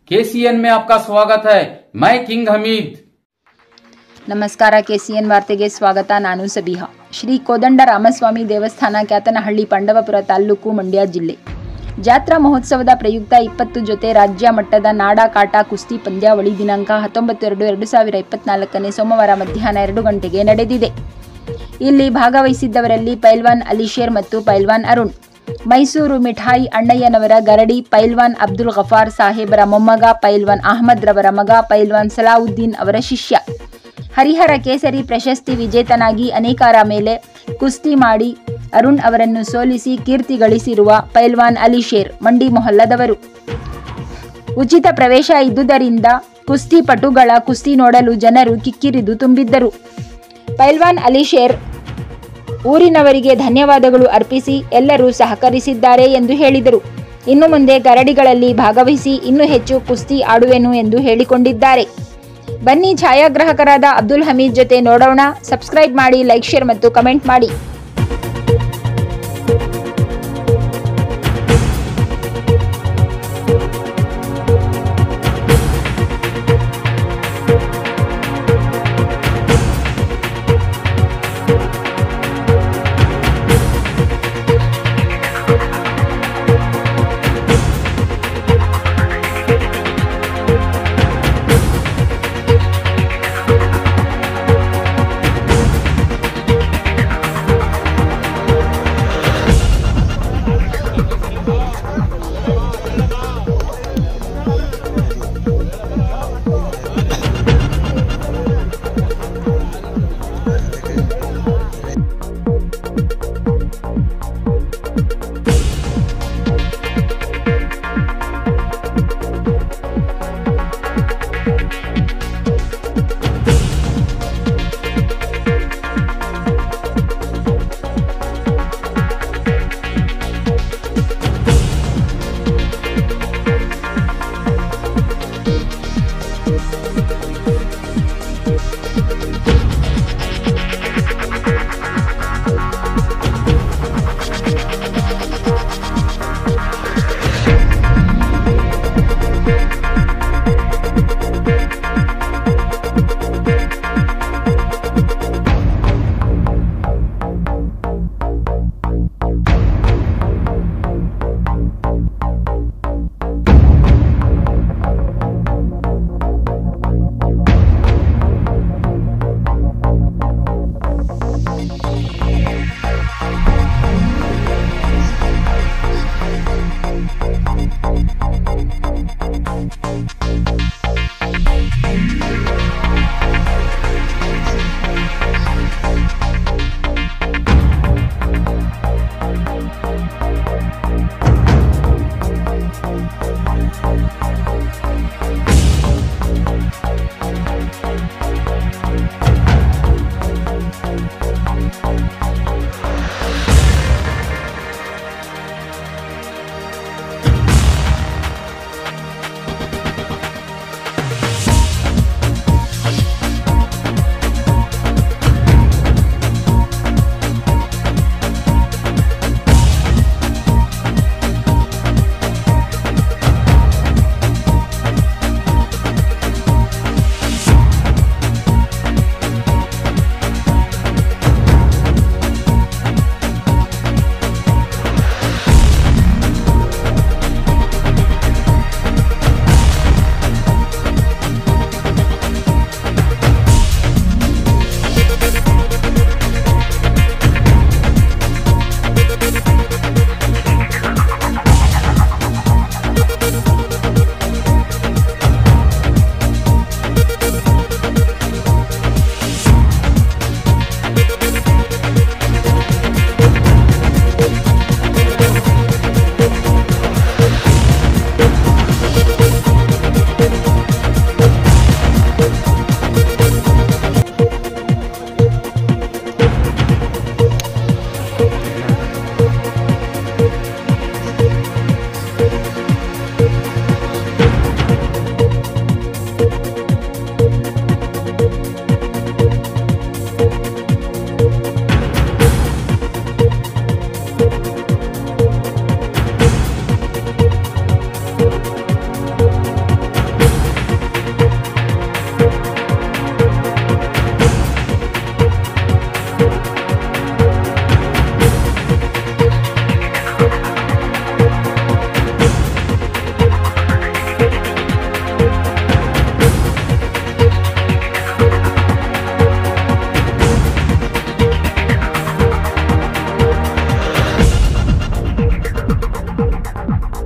KCN में आपका स्वागत है मैं किंग हमीद ನಮಸ್ಕಾರ ಕೆಸಿಎನ್ ವಾರ್ತೆಗೆ ಸ್ವಾಗತ ನಾನು ಸಬಿಹಾ ಶ್ರೀ ಕೋದಂಡ ರಾಮಸ್ವಾಮಿ ದೇವಸ್ಥಾನ ಕ್ಯಾತನಹಳ್ಳಿ ಪಾಂಡವಪುರ ತಾಲ್ಲೂಕು ಮಂಡ್ಯ ಜಿಲ್ಲೆ ಜಾತ್ರಾ ಮಹೋತ್ಸವದ ಪ್ರಯುಕ್ತ ಇಪ್ಪತ್ತು ಜೊತೆ ರಾಜ್ಯ ಮಟ್ಟದ ನಾಡ ಕಾಟ ಕುಸ್ತಿ ಪಂದ್ಯಾವಳಿ ದಿನಾಂಕ ಹತ್ತೊಂಬತ್ತು ಎರಡು ಎರಡು ಸಾವಿರ ಇಪ್ಪತ್ನಾಲ್ಕನೇ ಸೋಮವಾರ ಮಧ್ಯಾಹ್ನ ಎರಡು ಗಂಟೆಗೆ ನಡೆದಿದೆ ಇಲ್ಲಿ ಭಾಗವಹಿಸಿದ್ದವರಲ್ಲಿ ಪೈಲ್ವಾನ್ ಅಲಿಶೇರ್ ಮತ್ತು ಪೈಲ್ವಾನ್ ಅರುಣ್ ಮೈಸೂರು ಮಿಠಾಯಿ ಅಣ್ಣಯ್ಯನವರ ಗರಡಿ ಪೈಲ್ವಾನ್ ಅಬ್ದುಲ್ ಗಫಾರ್ ಸಾಹೇಬರ ಮೊಮ್ಮಗ ಪೈಲ್ವಾನ್ ಅಹಮದ್ ರವರ ಮಗ ಪೈಲ್ವಾನ್ ಸಲಾವುದ್ದೀನ್ ಅವರ ಶಿಷ್ಯ ಹರಿಹರ ಕೇಸರಿ ಪ್ರಶಸ್ತಿ ವಿಜೇತನಾಗಿ ಅನೇಕರ ಮೇಲೆ ಕುಸ್ತಿ ಮಾಡಿ ಅರುಣ್ ಅವರನ್ನು ಸೋಲಿಸಿ ಕೀರ್ತಿ ಗಳಿಸಿರುವ ಪೈಲ್ವಾನ್ ಅಲಿಶೇರ್ ಮಂಡಿ ಮೊಹಲ್ಲದವರು ಉಚಿತ ಪ್ರವೇಶ ಇದ್ದುದರಿಂದ ಕುಸ್ತಿ ಪಟುಗಳ ಕುಸ್ತಿ ನೋಡಲು ಜನರು ಕಿಕ್ಕಿರಿದು ತುಂಬಿದ್ದರು ಪೈಲ್ವಾನ್ ಅಲಿಶೇರ್ ಊರಿನವರಿಗೆ ಧನ್ಯವಾದಗಳು ಅರ್ಪಿಸಿ ಎಲ್ಲರೂ ಸಹಕರಿಸಿದ್ದಾರೆ ಎಂದು ಹೇಳಿದರು ಇನ್ನು ಮುಂದೆ ಗರಡಿಗಳಲ್ಲಿ ಭಾಗವಹಿಸಿ ಇನ್ನೂ ಹೆಚ್ಚು ಕುಸ್ತಿ ಆಡುವೆನು ಎಂದು ಹೇಳಿಕೊಂಡಿದ್ದಾರೆ ಬನ್ನಿ ಛಾಯಾಗ್ರಾಹಕರಾದ ಅಬ್ದುಲ್ ಹಮೀದ್ ಜೊತೆ ನೋಡೋಣ ಸಬ್ಸ್ಕ್ರೈಬ್ ಮಾಡಿ ಲೈಕ್ ಶೇರ್ ಮತ್ತು ಕಮೆಂಟ್ ಮಾಡಿ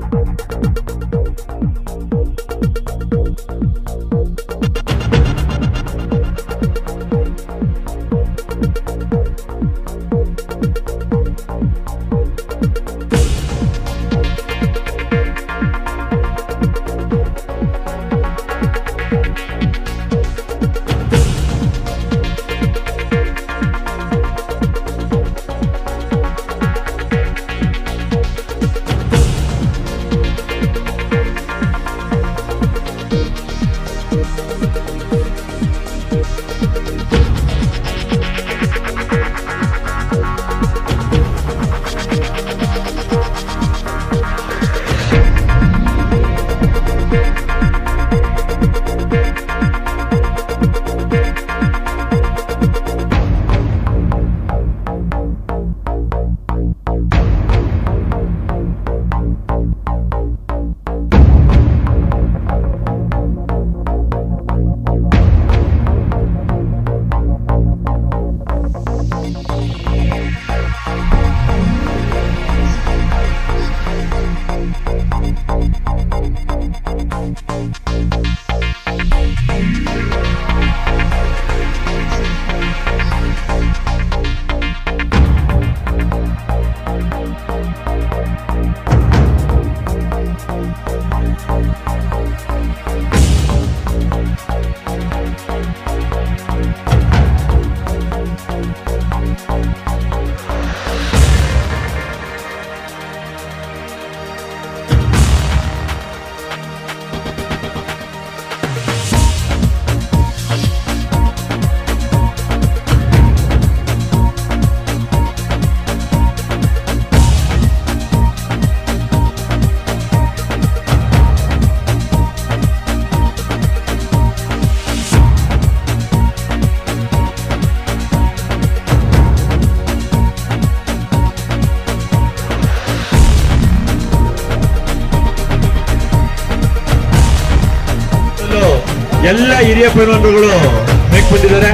ಎಲ್ಲ ಹಿರಿಯ ಪೈಲ್ವಾನರುಗಳು ಹೇಗೆ ಬಂದಿದ್ದಾರೆ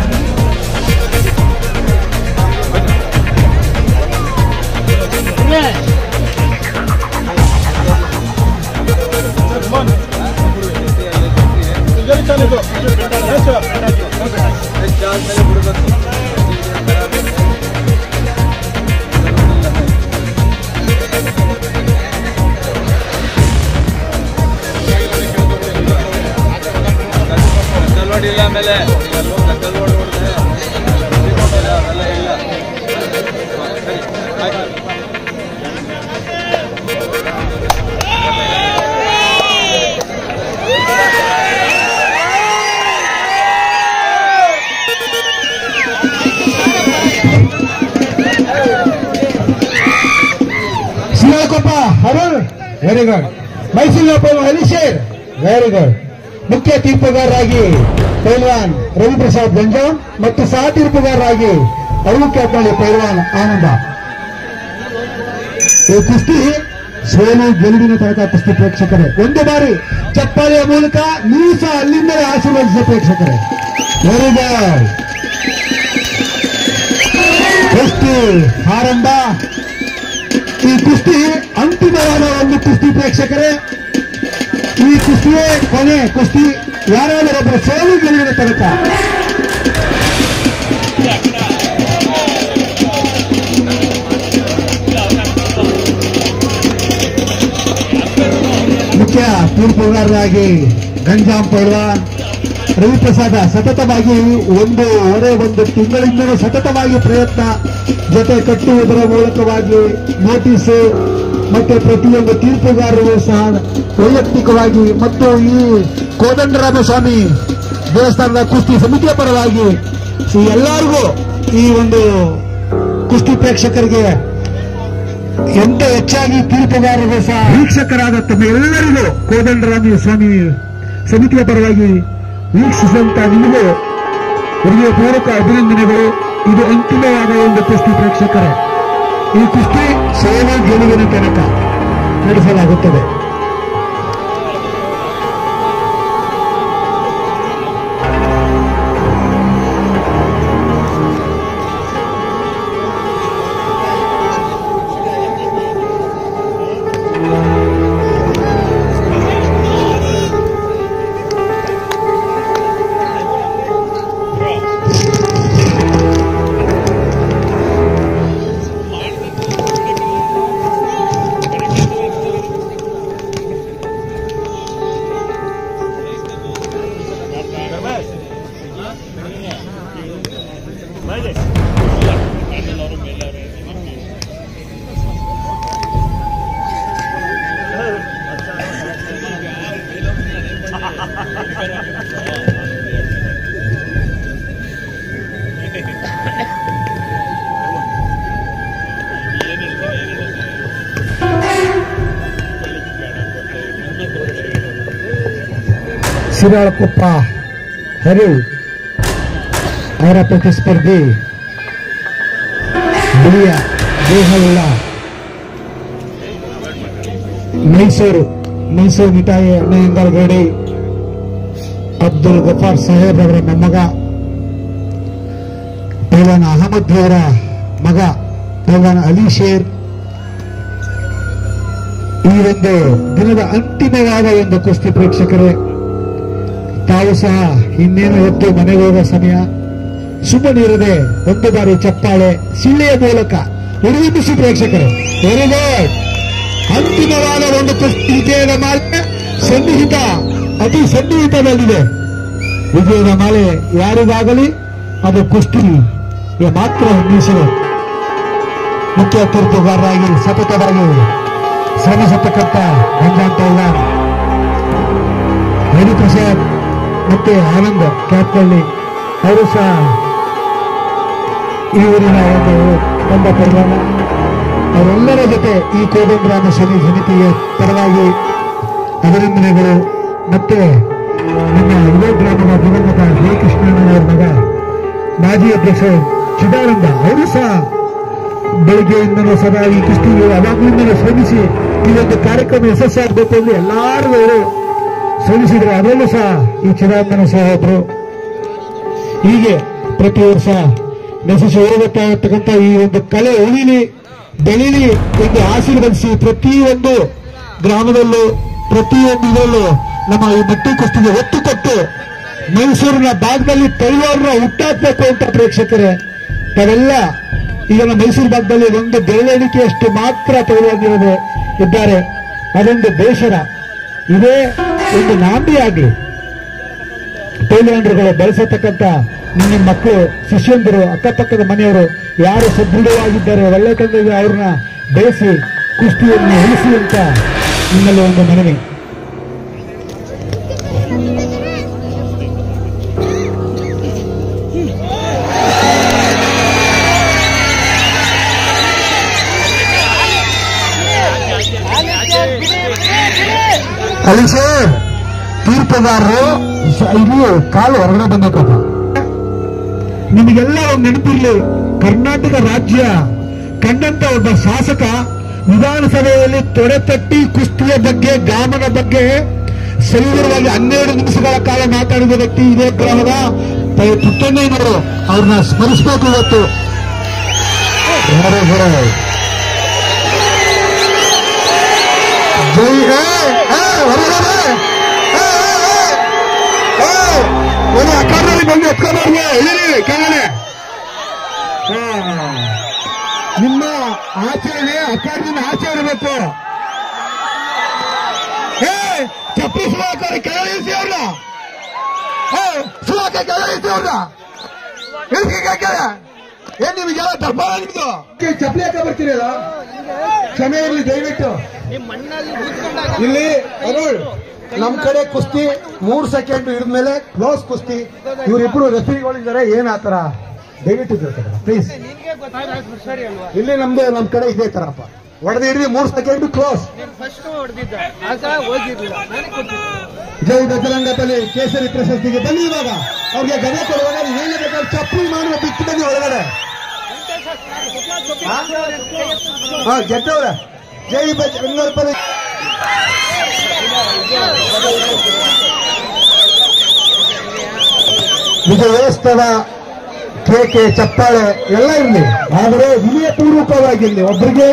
ನೋಡಿ ಇಲ್ಲ ಆಮೇಲೆ ಕತ್ತಲ್ ನೋಡಿ ನೋಡಿದ್ರೆ ಅದೆಲ್ಲ ಇಲ್ಲ ಆಯ್ತು. ಶಿವಕೊಪ್ಪ ಅರುಣ್ ವೆರಿ ಗುಡ್ ಮೈಸೂರಿನಪ್ಪ ಅಲಿಶೇರ್ ವೆರಿ ಗುಡ್ ಮುಖ್ಯ ತೀರ್ಪುಗಾರರಾಗಿ ಪೈಲ್ವಾನ್ ರವಿಪ್ರಸಾದ್ ಗಂಜಾಮ್ ಮತ್ತು ಸಹ ತೀರ್ಪುಗಾರರಾಗಿ ಅರುಣ್ ಕ್ಯಾಪ್ನಳ್ಳಿ ಪೈಲ್ವಾನ್ ಆನಂದ ಈ ಕುಸ್ತಿ ಸೋಲು ಗೆಲುವಿನ ತನಕ ಕುಸ್ತಿ ಪ್ರೇಕ್ಷಕರೇ ಒಂದು ಬಾರಿ ಚಪ್ಪಾಳೆಯ ಮೂಲಕ ನೀವು ಸಹ ಅಲ್ಲಿಂದಲೇ ಆಶೀರ್ವದಿಸಿದ ಪ್ರೇಕ್ಷಕರೇ ವೆರಿ ಗುಡ್ ಕುಸ್ತಿ ಆರಂಭ ಈ ಕುಸ್ತಿ ಅಂತಿಮವಾದ ಒಂದು ಕುಸ್ತಿ ಪ್ರೇಕ್ಷಕರೇ ಈ ಕುಸ್ತಿಯೇ ಕೊನೆ ಕುಸ್ತಿ ಯಾರಾದರೂ ಒಬ್ಬರ ಸೋಲು ಗೆಲುವಿನ ತನಕ ಮುಖ್ಯ ತೀರ್ಪುಗಾರರಾಗಿ ಗಂಜಾಂ ಪೈಲ್ವಾನ್ ರವಿಪ್ರಸಾದ ಸತತವಾಗಿ ಒಂದೂವರೆ ಒಂದು ತಿಂಗಳಿಂದಲೂ ಸತತವಾಗಿ ಪ್ರಯತ್ನ ಜೊತೆ ಕಟ್ಟುವುದರ ಮೂಲಕವಾಗಿ ನೋಟಿಸ್ ಮತ್ತೆ ಪ್ರತಿಯೊಂದು ತೀರ್ಪುಗಾರರು ಸಹ ವೈಯಕ್ತಿಕವಾಗಿ ಮತ್ತು ಈ ಕೋದಂಡರಾಮಸ್ವಾಮಿ ದೇವಸ್ಥಾನದ ಕುಸ್ತಿ ಸಮಿತಿಯ ಪರವಾಗಿ ಈ ಎಲ್ಲರಿಗೂ ಈ ಒಂದು ಕುಸ್ತಿ ಪ್ರೇಕ್ಷಕರಿಗೆ ಎಂತ ಹೆಚ್ಚಾಗಿ ತೀರ್ಪುಗಾರರು ಸಹ ವೀಕ್ಷಕರಾದ ತಮ್ಮ ಎಲ್ಲರಿಗೂ ಕೋದಂಡರಾಮ ಸ್ವಾಮಿ ಸಮಿತಿಯ ಪರವಾಗಿ ವೀಕ್ಷಿಸಿದಂತ ನಿಮಗೂ ಹೃದಯಪೂರ್ವಕ ಅಭಿನಂದನೆಗಳು ಇದು ಅಂತಿಮವಾದ ಒಂದು ಕುಸ್ತಿ ಪ್ರೇಕ್ಷಕರೇ ಈ ಕುಸ್ತಿ ಸೋಲು ಗೆಲುವಿನ ತನಕ ನಡೆಸಲಾಗುತ್ತದೆ ಶಿರಾಳಕೊಪ್ಪ ಹರಿವ್ ಅವರ ಪ್ರತಿಸ್ಪರ್ಧಿ ಬಿಳಿಯ ದೇಹವುಳ್ಳ ಮೈಸೂರು ಮೈಸೂರು ಮಿಠಾಯಿ ಅಣ್ಣಯ್ಯಂಗಲ್ ಗೌಡಿ ಅಬ್ದುಲ್ ಗಫಾರ್ ಸಾಹೇಬ್ ಅವರ ಮೊಮ್ಮಗ ಪೈಲಾನ ಅಹಮದ್ ಅವರ ಮಗ ಪೈಲಾನ ಅಲಿ ಶೇರ್ ಈ ಒಂದು ದಿನದ ಅಂತಿಮವಾದ ಒಂದು ಕುಸ್ತಿ ಪ್ರೇಕ್ಷಕರೇ ತಾವು ಸಹ ಇನ್ನೇನು ಹೊತ್ತು ಮನೆಗೆ ಹೋಗೋ ಸಮಯ ಸುಮ್ಮನಿರದೆ ಒಂದು ಬಾರಿ ಚಪ್ಪಾಳೆ ಸಿಳ್ಳೆಯ ಮೂಲಕ ಉರಿಬಿಸಿ ಪ್ರೇಕ್ಷಕರು ವೆರಿ ಗುಡ್ ಅಂತಿಮವಾದ ಒಂದು ಕುಸ್ತಿ ವಿಜಯದ ಮಾಲೆ ಸನ್ನಿಹಿತ ಅತಿ ಸನ್ನಿಹಿತದಲ್ಲಿದೆ ವಿಜಯದ ಮಾಲೆ ಯಾರಿಗಾಗಲಿ ಅದು ಕುಸ್ತಿಗೆ ಮಾತ್ರ ಮೀಸಲು ಮುಖ್ಯ ತೀರ್ಪುಗಾರರಾಗಿ ಸತತವಾಗಿ ಶ್ರಮಿಸತಕ್ಕಂಥ ಗಂಜಾಂ ಪೈಲ್ವಾನ್ ಹರಿಪ್ರಸಾದ್ ಮತ್ತೆ ಆನಂದ್ ಕ್ಯಾಪ್ನಲ್ಲಿ ಅವರು ಸಹ ಈ ಊರಿನ ಒಂದು ತಂಡ ಪೈಲ್ವಾನ ಅವರೆಲ್ಲರ ಜೊತೆ ಈ ಕೋದಂಡರಾಮ ಸಮಿ ಸಮಿತಿಗೆ ಪರವಾಗಿ ಅಭಿನಂದನೆಗಳು ಮತ್ತೆ ನಮ್ಮ ಇದೇ ಗ್ರಾಮದ ದಿವಂಗತ ಶ್ರೀಕೃಷ್ಣಣ್ಣನವರ ಮಗ ಮಾಜಿ ಅಧ್ಯಕ್ಷ ಚಿದಾನಂದ ಅವರು ಸಹ ಬೆಳಿಗ್ಗೆಯಿಂದಲೂ ಸದಾ ಈ ಕುಸ್ತಿಗೆ ಅವಾಗ್ಲಿಂದಲೂ ಶ್ರಮಿಸಿ ಈ ಒಂದು ಕಾರ್ಯಕ್ರಮ ಯಶಸ್ಸಾಗಬೇಕು ಎಂದು ಎಲ್ಲರೂ ಅವರು ಶ್ರಮಿಸಿದ್ರು ಅದರಲ್ಲೂ ಸಹ ಈ ಚಿದಾನಂದನ ಸಹ ಒಬ್ರು ಹೀಗೆ ಪ್ರತಿ ವರ್ಷ ನಶಿಸಿ ಹೋಗುತ್ತಾ ಇರ್ತಕ್ಕಂಥ ಈ ಒಂದು ಕಲೆ ಉಳಿಲಿ ಬೆಳೀಲಿ ಎಂದು ಆಶೀರ್ವದಿಸಿ ಪ್ರತಿಯೊಂದು ಗ್ರಾಮದಲ್ಲೂ ಪ್ರತಿಯೊಂದು ಇದರಲ್ಲೂ ನಮ್ಮ ಈ ಮಟ್ಟಿ ಕುಸ್ತಿಗೆ ಒತ್ತು ಕೊಟ್ಟು ಮೈಸೂರಿನ ಭಾಗದಲ್ಲಿ ಪೈಲ್ವಾರರ ಹುಟ್ಟಾಕ್ಬೇಕು ಅಂತ ಪ್ರೇಕ್ಷಕರೇ ತಾವೆಲ್ಲ ಈಗ ನಮ್ಮ ಮೈಸೂರು ಭಾಗದಲ್ಲಿ ಒಂದು ಬೆರಳೆಣಿಕೆಯಷ್ಟು ಮಾತ್ರ ಪೈಲ್ವಾರರಿರೋದು ಇದ್ದಾರೆ ಅದೊಂದು ಬೇಸರ ಇದೇ ಒಂದು ನಾಂದಿ ಆಗಲಿ ಪೈಲ್ವಾನರುಗಳು ಬೆಳೆಸತಕ್ಕಂತ ನಿಮ್ಮ ಮಕ್ಕಳು ಶಿಷ್ಯಂದರು ಅಕ್ಕಪಕ್ಕದ ಮನೆಯವರು ಯಾರು ಸದೃಢವಾಗಿದ್ದಾರೆ ಒಳ್ಳೆ ತಂದಿದೆ ಅವ್ರನ್ನ ಬೆಳೆಸಿ ಕುಸ್ತಿಯನ್ನು ಉಳಿಸಿ ಅಂತ ನಿಮ್ಮಲ್ಲಿ ಒಂದು ಮನವಿ ಅಲಿಸೆ ತೀರ್ಪುಗಾರರು ಸ- ಇಲ್ಲಿ ಕಾಲು ಹೊರಗಡೆ ಬಂದಕ್ಕಪ್ಪ ನಿಮಗೆಲ್ಲ ಒಂದು ನೆನಪಿರ್ಲಿ ಕರ್ನಾಟಕ ರಾಜ್ಯ ಕಂಡಂತ ಒಬ್ಬ ಶಾಸಕ ವಿಧಾನಸಭೆಯಲ್ಲಿ ತೊಡೆ ತಟ್ಟಿ ಕುಸ್ತಿಯ ಬಗ್ಗೆ ಗಾಮನ ಬಗ್ಗೆ ಸವಿವರವಾಗಿ ಹನ್ನೆರಡು ನಿಮಿಷಗಳ ಕಾಲ ಮಾತಾಡಿದ ವ್ಯಕ್ತಿ ಇದೇ ಗ್ರಾಮದ ಪ- ಪುಟ್ಟಣ್ಣಯ್ಯನವರು ಅವ್ರನ್ನ ಸ್ಮರಿಸಬೇಕು ಇವತ್ತು Very good. ಜೈ ಹೇ ಹೇ, ಹೊರಗಡೆ ಹೇ, ಹೇ, ಹೇ. ಹೇ, ಒಂದು ಅಖಾಡದಲ್ಲಿ ಬಂದು ಎತ್ಕೊಂಡ್ಬರ್ಲಿ ಇಳಿರಿ ಕೆಳಗಡೆ ಹಾ. ನಿಮ್ಮ ಆಚರಣೆ ಅಖಾಡದಿಂದ ಆಚೆ ಇರಬೇಕು ಹೇ ಚಪ್ಪಲಿ ಸುಧಾಕರ್ ಕೆಳಗೆ ಇಳಿಸಿ ಅವ್ರನ್ನ ಹೇ ಸುಧಾಕರ್ ಕೆಳಗೆ ಇಳಿಸಿ ಅವ್ರನ್ನ ಇಳಿಸಿ ಕೆಳಗೆ ಏನ್ ನಿಮಗೆಲ್ಲ ದರ್ಬಾರ ನಿಮ್ದು ಚಪ್ಪಲಿ ಹಾಕ ಬರ್ತೀರಲ್ಲ ಕ್ಷಮೆ ಇರಲಿ ದಯವಿಟ್ಟು ಇಲ್ಲಿ ಅರುಳ್ ನಮ್ ಕಡೆ ಕುಸ್ತಿ ಮೂರ್ ಸೆಕೆಂಡ್ ಹಿಡಿದ್ಮೇಲೆ ಕ್ಲೋಸ್ ಕುಸ್ತಿ ಇವರಿಬ್ರು ರೆಫ್ರಿಗಳಿದ್ದಾರೆ ಏನ್ ಆತರ ದಯವಿಟ್ಟು ಪ್ಲೀಸ್ ಇಲ್ಲಿ ನಮ್ದು ನಮ್ ಕಡೆ ಇದೇ ತರಪ್ಪ ಹೊಡೆದು ಹಿಡಿದು ಮೂರ್ ಸೆಕೆಂಡ್ ಕ್ಲೋಸ್ ಫಸ್ಟ್ ಹೊಡೆದಿದ್ದ ಆಗ ಹೋಗಿರ್ಲಿಲ್ಲ ನನಗೆ ಕೊಟ್ಟಿದ್ದು ಜೈ ಬಜರಂಗದಲ್ಲಿ ಕೇಸರಿ ಪ್ರಶಸ್ತಿಗೆ ಬನ್ನಿ ಇವಾಗ ಅವ್ರಿಗೆ ಗದೆ ಕೊಡುವಾಗ ನೀವು ಹೇಗೆ ಬೇಕಾದ್ರೆ ಚಪ್ಪಲಿ ಮಾಡುವ ಬಿಟ್ಟು ಬನ್ನಿ ಒಳಗಡೆ ಹಾ? ಹಾ ಗೆದ್ದವ್ರೆ ಜೈ ಬಜರಂಗದಲ್ಲಿ ವಿಜಯೋತ್ಸವ ಕೇಕೆ ಚಪ್ಪಾಳೆ ಎಲ್ಲ ಇರಲಿ ಆದರೆ ವಿನಯಪೂರ್ವಕವಾಗಿರಲಿ ಒಬ್ಬರಿಗೆ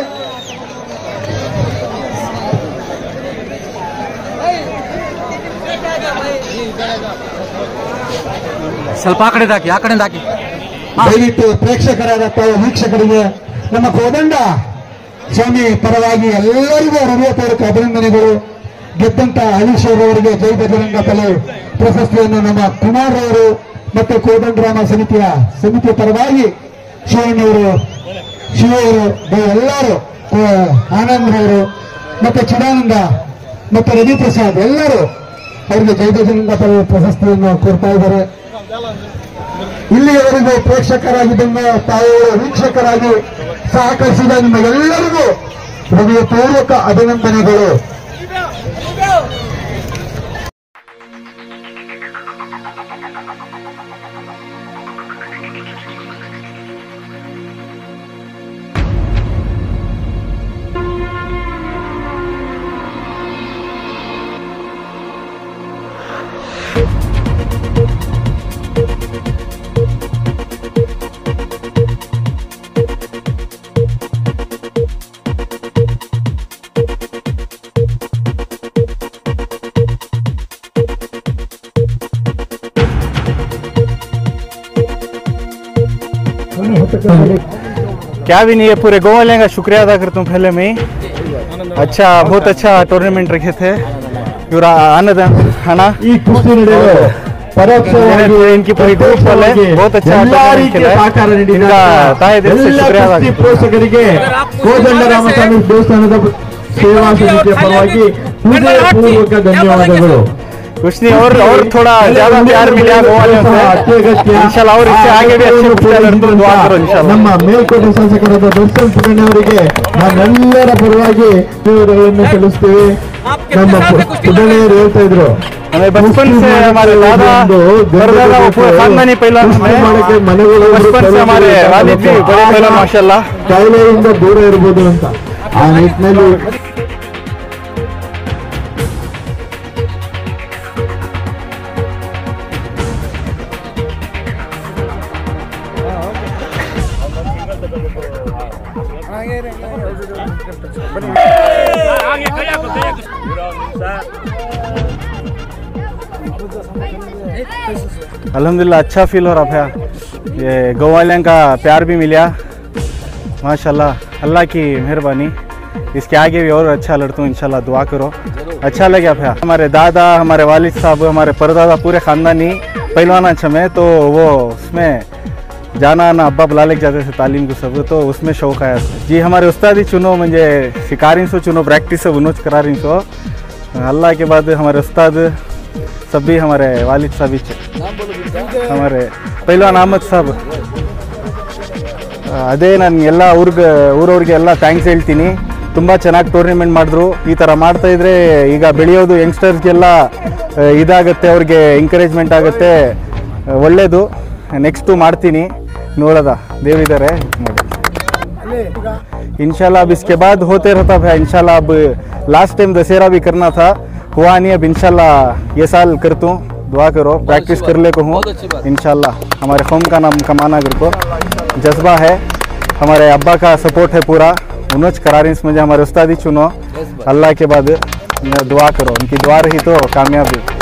ಸ್ವಲ್ಪ ಆ ಕಡೆ ಹಾಕಿ ಆ ಕಡೆಯಿಂದ ಹಾಕಿ ದಯವಿಟ್ಟು ಪ್ರೇಕ್ಷಕರಾದ ತಾವು ವೀಕ್ಷಕರಿಗೆ ನಮ್ಮ ಕೋದಂಡ ಸ್ವಾಮಿ ಪರವಾಗಿ ಎಲ್ಲರಿಗೂ ಹೃದಯಪೂರ್ವಕ ಅಭಿನಂದನೆಗಳು ಗೆದ್ದಂತ ಹರೀಶ್ ಅವರಿಗೆ ಜೈ ಬಜರಂಗ ಬಲೆ ಪ್ರಶಸ್ತಿಯನ್ನು ನಮ್ಮ ಕುಮಾರ್ ಅವರು ಮತ್ತು ಕೋದಂಡರಾಮ ಸಮಿತಿಯ ಸಮಿತಿಯ ಪರವಾಗಿ ಶಿವಣ್ಣವರು ಶಿವರು ಎಲ್ಲರೂ ಆನಂದ್ ಅವರು ಮತ್ತೆ ಚಿದಾನಂದ ಮತ್ತೆ ರವಿಪ್ರಸಾದ್ ಎಲ್ಲರೂ ಅವರಿಗೆ ಜಯದೇಶಲಿಂಗ ಪ್ರಶಸ್ತಿಯನ್ನು ಕೊಡ್ತಾ ಇದ್ದಾರೆ ಇಲ್ಲಿಯವರೆಗೂ ಪ್ರೇಕ್ಷಕರಾಗಿ ಬಂದ ತಾಯಿಯವರು ವೀಕ್ಷಕರಾಗಿ ಸಹಕರಿಸಿದ ನಿಮಗೆಲ್ಲರಿಗೂ ಹೃದಯಪೂರ್ವಕ ಅಭಿನಂದನೆಗಳು क्या भी नहीं है पूरे गोवा वाले का शुक्रिया अदा करता हूँ पहले मैं ही अच्छा बहुत अच्छा टूर्नामेंट रखे थे ಇವ್ರ ಅನ್ನದ ಹಣ ಈ ಕುಸ್ತಿ ನಡೆಯಲು ಪರೋಕ್ಷವಾಗಿ इनकी पूरी ग्रुप वाले बहुत अच्छा ಎಲ್ಲಾ tournament ರೀತಿಯ खेला है। ಸಹಕಾರ ನೀಡಿದ इनका ताहे दिल से ಎಲ್ಲ शुक्रिया अदा ಕುಸ್ತಿ करता हूं। ಪೋಷಕರಿಗೆ ಕೋದಂಡ ರಾಮಸ್ವಾಮಿ ದೇವಸ್ಥಾನದ ಸೇವಾ ಸಮಿತಿಯ ಪರವಾಗಿ ಹೃದಯಪೂರ್ವಕ ಧನ್ಯವಾದಗಳು कुछ नहीं और और थोड़ा ज्यादा प्यार मिला गोवा वालों से ಅತ್ಯಗತ್ಯ इंशाल्लाह और इससे आगे भी अच्छे प्लेयर तो दुआ करो इंशाल्लाह ನಮ್ಮ ಮೇಲ್ಕೋಟೆ ಶಾಸಕರಾದ ದರ್ಶನ್ ಪುಟಣ್ಣವರಿಗೆ ನಾನೆಲ್ಲರ ಪರವಾಗಿ ಧನ್ಯವಾದಗಳನ್ನು ಸಲ್ಲಿಸ್ತೀವಿ ನಮ್ಮ ಪುಟಣ್ಣವರು ಹೇಳ್ತಾ ಇದ್ರು हमें बचपन से हमारे दादा परदादा वो पूरे खानदानी पहलवान ಮಾಡಕ್ಕೆ में ಮನೆಗಳು बचपन से हमारे वालिद भी बड़े पहलवान माशाल्लाह ಕಾಯಿಲೆಯಿಂದ ದೂರ ಇರ್ಬೋದು ಅಂತ ಆ ನಿಟ್ಟಿನಲ್ಲಿ अल्हम्दुलिल्लाह अच्छा फील हो रहा था ये गौ वालों का प्यार भी मिला माशाल्लाह अल्लाह की मेहरबानी इसके आगे भी और अच्छा लड़ता हूँ इंशाल्लाह दुआ करो अच्छा लगा भैया हमारे दादा हमारे वालिद साहब हमारे परदादा पूरे ख़ानदानी पहलवान अच्छा में तो वो उसमें जाना आना अब्बा बुला लेके जाते थे तालीम को सब तो उसमें शौक आया था जी हमारे उस्ताद ही चुनो मुझे शिकारी सो चुनो प्रैक्टिस उनोच करा रही सो अल्लाह के बाद हमारे उस्ताद सब भी हमारे वालिद साहब ही च- हमारे ಪೈಲ್ವಾನ್ ಅಹಮದ್ ಸಾಬ್ ಅದೇ ನಾನು ಎಲ್ಲ ಊರ್ಗೆ ಊರವ್ರಿಗೆ ಎಲ್ಲ ಥ್ಯಾಂಕ್ಸ್ ಹೇಳ್ತೀನಿ ತುಂಬ ಚೆನ್ನಾಗಿ ಟೂರ್ನಿಮೆಂಟ್ ಮಾಡಿದ್ರು ಈ ಥರ ಮಾಡ್ತಾ ಇದ್ರೆ ಈಗ ಬೆಳೆಯೋದು ಯಂಗ್ಸ್ಟರ್ಸ್ಗೆಲ್ಲ ಇದಾಗುತ್ತೆ ಅವ್ರಿಗೆ ಎಂಕರೇಜ್ಮೆಂಟ್ ಆಗುತ್ತೆ ಆ, ಒಳ್ಳೇದು ನೆಕ್ಸ್ಟು ಮಾಡ್ತೀನಿ ನೋಡೋದ ದೇವರಿದ್ದಾರೆ इंशाल्लाह अब इसके बाद होते रहता है इंशाल्लाह अब लास्ट टाइम दशहरा भी करना था हुआ नहीं अब इंशाल्लाह ये साल करता हूँ दुआ करो प्रैक्टिस कर ले को हूँ इंशाल्लाह हमारे कौम का नाम कमाना कर को जज्बा है हमारे अब्बा का सपोर्ट है पूरा उन्होंने करारी मुझे हमारे उस्ताद ही चुनो अल्लाह के बाद दुआ करो उनकी दुआ रही तो कामयाबी